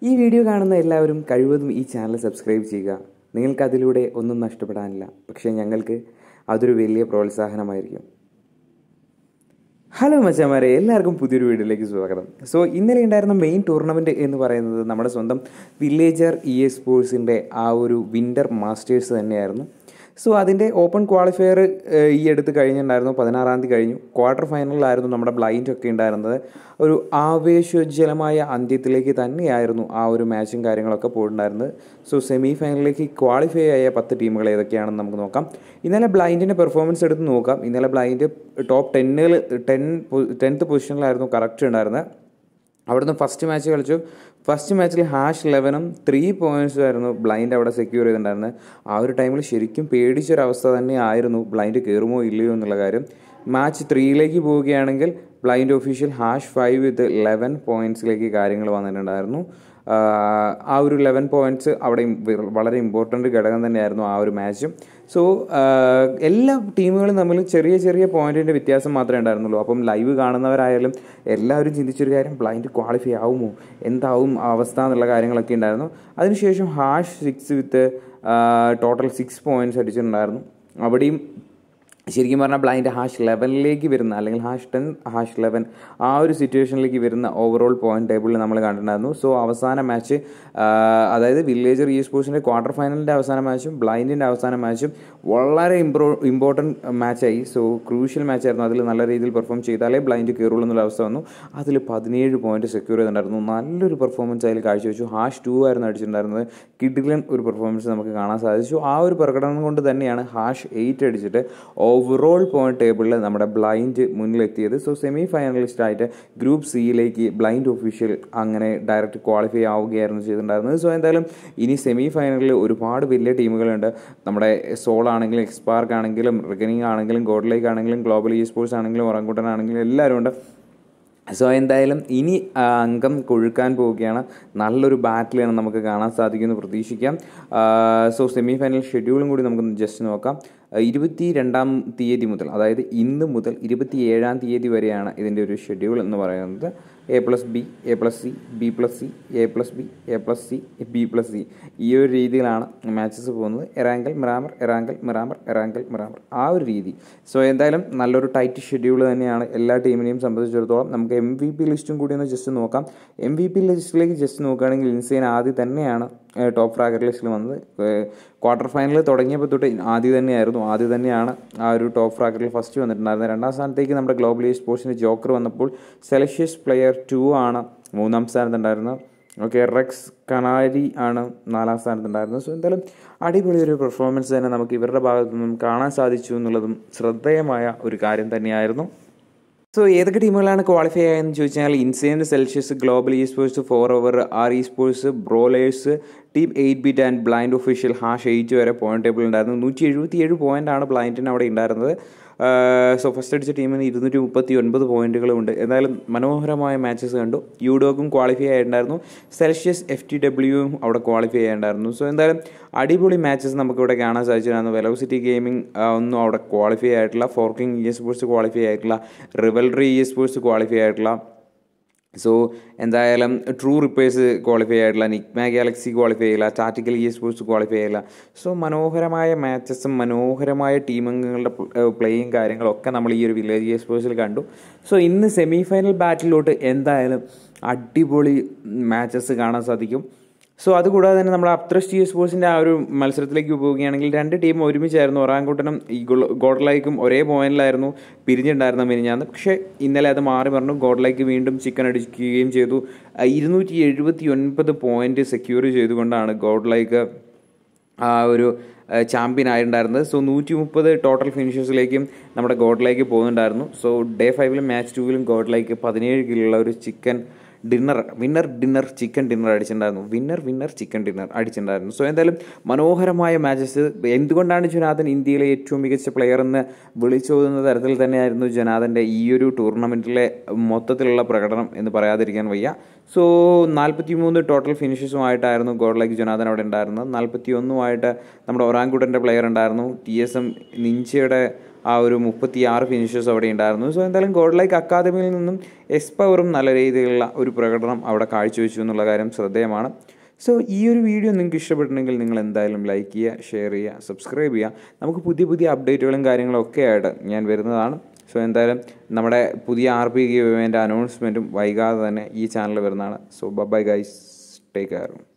ഈ വീഡിയോ കാണുന്ന എല്ലാവരും കഴിവതും ഈ ചാനൽ സബ്സ്ക്രൈബ് ചെയ്യുക നിങ്ങൾക്ക് അതിലൂടെ ഒന്നും നഷ്ടപ്പെടാനില്ല പക്ഷേ ഞങ്ങൾക്ക് അതൊരു വലിയ പ്രോത്സാഹനമായിരിക്കും ഹലോ മച്ചാമാരെ എല്ലാവർക്കും പുതിയൊരു വീഡിയോയിലേക്ക് സ്വാഗതം സോ ഇന്നലെ ഉണ്ടായിരുന്ന മെയിൻ ടൂർണമെൻറ്റ് എന്ന് പറയുന്നത് നമ്മുടെ സ്വന്തം വില്ലേജർ ഇ എ സ്പോർട്സിൻ്റെ ആ ഒരു വിൻ്റർ മാസ്റ്റേഴ്സ് തന്നെയായിരുന്നു സോ അതിൻ്റെ ഓപ്പൺ ക്വാളിഫയർ ഈ അടുത്ത് കഴിഞ്ഞിട്ടുണ്ടായിരുന്നു പതിനാറാം തീയതി കഴിഞ്ഞു ക്വാർട്ടർ ഫൈനലിലായിരുന്നു നമ്മുടെ ബ്ലൈൻഡ് ഒക്കെ ഉണ്ടായിരുന്നത് ഒരു ആവേശോജ്വലമായ അന്ത്യത്തിലേക്ക് തന്നെയായിരുന്നു ആ ഒരു മാച്ചും കാര്യങ്ങളൊക്കെ പോയിട്ടുണ്ടായിരുന്നത് സോ സെമി ഫൈനലിലേക്ക് ക്വാളിഫൈ ആയ പത്ത് ടീമുകൾ ഏതൊക്കെയാണെന്ന് നമുക്ക് നോക്കാം ഇന്നലെ ബ്ലൈൻഡിൻ്റെ പെർഫോമൻസ് എടുത്ത് നോക്കാം ഇന്നലെ ബ്ലൈൻഡ് ടോപ്പ് ടെന്നുകൾ ടെൻ ടെൻത്ത് പൊസിഷനിലായിരുന്നു കറക്റ്റ് ഉണ്ടായിരുന്നത് അവിടുന്ന് ഫസ്റ്റ് മാച്ച് കളിച്ചു ഫസ്റ്റ് മാച്ചിൽ ഹാഷ് ലെവനും ത്രീ പോയിൻറ്റ്സും ആയിരുന്നു ബ്ലൈൻഡ് അവിടെ സെക്യൂർ ചെയ്തിട്ടുണ്ടായിരുന്നത് ആ ഒരു ടൈമിൽ ശരിക്കും പേടിച്ചൊരവസ്ഥ തന്നെ ആയിരുന്നു ബ്ലൈൻഡ് കയറുമോ ഇല്ലയോ എന്നുള്ള കാര്യം മാച്ച് ത്രീയിലേക്ക് പോവുകയാണെങ്കിൽ blind official hash five with eleven പോയിൻറ്റ്സിലേക്ക് കാര്യങ്ങൾ വന്നിട്ടുണ്ടായിരുന്നു ആ ഒരു ലെവൻ പോയിൻറ്റ്സ് അവിടെ വളരെ ഇമ്പോർട്ടൻ്റ് ഘടകം തന്നെയായിരുന്നു ആ ഒരു മാച്ച് സോ എല്ലാ ടീമുകളും തമ്മിൽ ചെറിയ ചെറിയ പോയിന്റിൻ്റെ വ്യത്യാസം മാത്രമേ ഉണ്ടായിരുന്നുള്ളൂ അപ്പം ലൈവ് കാണുന്നവരായാലും എല്ലാവരും ചിന്തിച്ചൊരു കാര്യം ബ്ലൈൻഡ് ക്വാളിഫൈ ആവുമോ എന്താവും അവസ്ഥ എന്നുള്ള കാര്യങ്ങളൊക്കെ ഉണ്ടായിരുന്നു അതിനുശേഷം hash six with total six points അടിച്ചിട്ടുണ്ടായിരുന്നു അവിടെയും ശരിക്കും പറഞ്ഞാൽ ബ്ലൈൻഡ് ഹാഷ് ലെവനിലേക്ക് വരുന്ന അല്ലെങ്കിൽ ഹാഷ് ടെൻ ഹാഷ് ലെവൻ ആ ഒരു സിറ്റുവേഷനിലേക്ക് വരുന്ന ഓവറോൾ പോയിന്റ് ടേബിളിൽ നമ്മൾ കണ്ടിട്ടുണ്ടായിരുന്നു സോ അവസാന മാച്ച് അതായത് വില്ലേജർ ഇ സ്പോർട്സിൻ്റെ ക്വാർട്ടർ ഫൈനലിൻ്റെ അവസാന മാച്ചും ബ്ലൈൻഡിൻ്റെ അവസാന മാച്ചും വളരെ ഇംപ്രോ ഇമ്പോർട്ടൻറ്റ് മാച്ചായി സോ ക്രൂഷ്യൽ മാച്ചായിരുന്നു അതിൽ നല്ല രീതിയിൽ പെർഫോം ചെയ്താലേ ബ്ലൈൻഡ് കയറുള്ളൂ എന്നുള്ള അവസ്ഥ വന്നു അതിൽ പതിനേഴ് പോയിന്റ് സെക്യൂർ ചെയ്തിട്ടുണ്ടായിരുന്നു നല്ലൊരു പെർഫോമൻസ് അതിൽ കാഴ്ചവെച്ചു ഹാഷ് ടു ആയിരുന്നു അടിച്ചിട്ടുണ്ടായിരുന്നത് കിഡിലൻ ഒരു പെർഫോമൻസ് നമുക്ക് കാണാൻ സാധിച്ചു ആ ഒരു പ്രകടനം കൊണ്ട് തന്നെയാണ് ഹാഷ് എയ്റ്റ് അടിച്ചിട്ട് ഓവറോൾ പോയിന്റ് ടേബിളിൽ നമ്മുടെ ബ്ലൈൻഡ് മുന്നിലെത്തിയത് സോ സെമി ഫൈനലിസ്റ്റ് ആയിട്ട് ഗ്രൂപ്പ് സിയിലേക്ക് ബ്ലൈൻഡ് ഒഫീഷ്യൽ അങ്ങനെ ഡയറക്റ്റ് ക്വാളിഫൈ ആവുകയായിരുന്നു ചെയ്തിട്ടുണ്ടായിരുന്നത് സോ എന്തായാലും ഇനി സെമി ഫൈനലിൽ ഒരുപാട് വലിയ ടീമുകളുണ്ട് നമ്മുടെ സോൾ ആണെങ്കിലും എക്സ്പാർക്ക് ആണെങ്കിലും റിഗനിങ് ആണെങ്കിലും ഗോഡ്ലേക്ക് ആണെങ്കിലും ഗ്ലോബൽ ഇ സ്പോർട്സ് ആണെങ്കിലും ഒറങ്കുട്ടൻ ആണെങ്കിലും എല്ലാവരും ഉണ്ട് സോ എന്തായാലും ഇനി അംഗം കൊഴുക്കാൻ പോവുകയാണ് നല്ലൊരു ബാറ്റിലാണ് നമുക്ക് കാണാൻ സാധിക്കുമെന്ന് പ്രതീക്ഷിക്കാം സോ സെമി ഫൈനൽ ഷെഡ്യൂളും കൂടി നമുക്ക് ജസ്റ്റ് നോക്കാം ഇരുപത്തി രണ്ടാം തീയതി മുതൽ അതായത് ഇന്ന് മുതൽ ഇരുപത്തി ഏഴാം തീയതി വരെയാണ് ഇതിൻ്റെ ഒരു ഷെഡ്യൂൾ എന്ന് പറയുന്നത് A plus B A plus C B plus C A plus B A plus C B plus C ഈ ഒരു രീതിയിലാണ് മാച്ചസ് പോകുന്നത് Erangel Miramar Erangel Miramar Erangel Miramar ആ ഒരു രീതി സോ എന്തായാലും നല്ലൊരു ടൈറ്റ് ഷെഡ്യൂൾ തന്നെയാണ് എല്ലാ ടീമിനെയും സംബന്ധിച്ചിടത്തോളം നമുക്ക് എം വി പി ലിസ്റ്റും കൂടി ഒന്ന് ജസ്റ്റ് നോക്കാം എം വി പി ലിസ്റ്റിലേക്ക് ജസ്റ്റ് നോക്കുകയാണെങ്കിൽ ഇൻസൈൻ ആദ്യം തന്നെയാണ് ടോപ്പ് ഫ്രാഗർ ലിസ്റ്റിൽ വന്നത് ക്വാർട്ടർ ഫൈനൽ തുടങ്ങിയപ്പോൾ തൊട്ട് ആദ്യം തന്നെയായിരുന്നു ആദ്യം തന്നെയാണ് ആ ഒരു ടോപ്പ് ഫ്രാഗറിൽ ഫസ്റ്റ് വന്നിട്ടുണ്ടായിരുന്നത് രണ്ടാം സ്ഥാനത്തേക്ക് നമ്മുടെ ഗ്ലോബൽ സ്പോർട്സിൻ്റെ ജോക്കർ വന്നപ്പോൾ സെലഷ്യസ് പ്ലെയർ ടു ആണ് മൂന്നാം സ്ഥാനത്തുണ്ടായിരുന്നത് ഓക്കെ റെക്സ് കനാരി ആണ് നാലാം സ്ഥാനത്തുണ്ടായിരുന്നത് സോ എന്തായാലും അടിപൊളി ഒരു പെർഫോമൻസ് തന്നെ നമുക്ക് ഇവരുടെ ഭാഗത്തു നിന്നും കാണാൻ സാധിച്ചു എന്നുള്ളതും ശ്രദ്ധേയമായ ഒരു കാര്യം തന്നെയായിരുന്നു സോ ഏതൊക്കെ ടീമുകളാണ് ക്വാളിഫൈ ആയെന്ന് ചോദിച്ചാൽ Insane Celsius global E sports four over R E sports ബ്രോലേഴ്സ് team eight bit and blind official hash eight വരെ പോയിന്റ് ടേബിൾ ഉണ്ടായിരുന്നു നൂറ്റി എഴുപത്തി ഏഴ് പോയിൻ്റാണ് ബ്ലൈൻഡിന് അവിടെ ഉണ്ടായിരുന്നത് സോ ഫസ്റ്റ് അടിച്ച ടീമിന് ഇരുന്നൂറ്റി മുപ്പത്തി ഒൻപത് പോയിന്റുകളും ഉണ്ട് എന്തായാലും മനോഹരമായ മാച്ചസ് കണ്ടു യൂഡോക്കും ക്വാളിഫൈ ആയിട്ടുണ്ടായിരുന്നു സെൽഷ്യസ് എഫ് ടി ഡബ്ല്യുവും അവിടെ ക്വാളിഫൈ ആയിട്ടുണ്ടായിരുന്നു സോ എന്തായാലും അടിപൊളി മാച്ചസ് നമുക്കിവിടെ കാണാൻ സാധിച്ചിരുന്നു വെലോസിറ്റി ഗെയിമിംഗ് ഒന്നും അവിടെ ക്വാളിഫൈ ആയിട്ടില്ല ഫോർക്കിംഗ് ഇ സ്പോർട്സ് ക്വാളിഫൈ ആയിട്ടില്ല റിവൽറി ഇ സ്പോർട്സ് ക്വാളിഫൈ ആയിട്ടില്ല സോ എന്തായാലും ട്രൂ റിപ്പേഴ്സ് ക്വാളിഫൈ ആയിട്ടില്ല നിക്മ ഗാലക്സി ക്വാളിഫൈ ചെയ്യില്ല ടാറ്റിക്കൽ ഇ സ്പോർട്സ് ക്വാളിഫൈ ചെയ്യില്ല സോ മനോഹരമായ മാച്ചസും മനോഹരമായ ടീം അംഗങ്ങളുടെ പ്ലേയും കാര്യങ്ങളൊക്കെ നമ്മൾ ഈ ഒരു വില്ലേജ് ഇ സ്പോർട്സിൽ കണ്ടു സോ ഇന്ന് സെമി ഫൈനൽ ബാറ്റിലോട്ട് എന്തായാലും അടിപൊളി മാച്ചസ് കാണാൻ സാധിക്കും സോ അതുകൂടാതെ തന്നെ നമ്മൾ അപ്ത്രസ്റ്റ് യു സ്പോർട്സിൻ്റെ ആ ഒരു മത്സരത്തിലേക്ക് പോവുകയാണെങ്കിൽ രണ്ട് ടീം ഒരുമിച്ചായിരുന്നു ഒറാങ്കുട്ടനും ഈ ഗോഡ്ലൈക്കും ഒരേ പോയിന്റിലായിരുന്നു പിരിഞ്ഞിട്ടുണ്ടായിരുന്ന മിനിഞ്ഞാന്ന് പക്ഷേ ഇന്നലെ അത് മാറി പറഞ്ഞു ഗോഡ്ലൈക്ക് വീണ്ടും ചിക്കൻ അടിക്കുകയും ചെയ്തു ഇരുന്നൂറ്റി എഴുപത്തി ഒൻപത് പോയിന്റ് സെക്യൂർ ചെയ്തുകൊണ്ടാണ് ഗോഡ്ലൈക്ക് ആ ഒരു ചാമ്പ്യൻ ആയിട്ടുണ്ടായിരുന്നത് സോ നൂറ്റി മുപ്പത് ടോട്ടൽ ഫിനിഷേഴ്സിലേക്കും നമ്മുടെ ഗോഡ്ലൈക്ക് പോകുന്നുണ്ടായിരുന്നു സോ ഡേ ഫൈവിലും മാച്ച് ടൂവിലും ഗോഡ്ലൈക്ക് പതിനേഴ് കിലുള്ള ഒരു chicken dinner winner dinner chicken dinner അടിച്ചിട്ടുണ്ടായിരുന്നു വിന്നർ വിന്നർ ചിക്കൻ ഡിന്നർ അടിച്ചിട്ടുണ്ടായിരുന്നു സോ എന്തായാലും മനോഹരമായ മാച്ചസ് എന്തുകൊണ്ടാണ് ജനാഥൻ ഇന്ത്യയിലെ ഏറ്റവും മികച്ച പ്ലെയർ എന്ന് വിളിച്ചോതുന്ന തരത്തിൽ തന്നെയായിരുന്നു ജനാഥൻ്റെ ഈ ഒരു ടൂർണമെൻറ്റിലെ മൊത്തത്തിലുള്ള പ്രകടനം എന്ന് പറയാതിരിക്കാൻ വയ്യ സോ നാൽപ്പത്തി മൂന്ന് ടോട്ടൽ ഫിനിഷസുമായിട്ടായിരുന്നു ഗോഡ്ലൈക്ക് ജനാഥൻ അവിടെ ഉണ്ടായിരുന്നത് നാൽപ്പത്തി ഒന്നുമായിട്ട് നമ്മുടെ ഒറാങ്കുട്ടൻ്റെ പ്ലെയർ ഉണ്ടായിരുന്നു ടി എസ് എം നിഞ്ചയുടെ ആ ഒരു മുപ്പത്തി ആറ് ഫിനിഷേഴ്സ് അവിടെ ഉണ്ടായിരുന്നു സോ എന്തായാലും ഗോഡ് ലൈക്ക് അക്കാദമിയിൽ നിന്നും എസ് പവറും നല്ല രീതിയിലുള്ള ഒരു പ്രകടനം അവിടെ കാഴ്ചവെച്ചു എന്നുള്ള കാര്യം ശ്രദ്ധേയമാണ് സോ ഈ ഒരു വീഡിയോ നിങ്ങൾക്ക് ഇഷ്ടപ്പെട്ടിട്ടുണ്ടെങ്കിൽ നിങ്ങൾ എന്തായാലും ലൈക്ക് ചെയ്യുക ഷെയർ ചെയ്യുക സബ്സ്ക്രൈബ് ചെയ്യുക നമുക്ക് പുതിയ പുതിയ അപ്ഡേറ്റുകളും കാര്യങ്ങളും ഒക്കെ ആയിട്ട് ഞാൻ വരുന്നതാണ് സോ എന്തായാലും നമ്മുടെ പുതിയ ആർ പി ഗിവേൻ്റെ അനൗൺസ്മെൻറ്റും വൈകാതെ തന്നെ ഈ ചാനൽ വരുന്നതാണ് so bye guys take care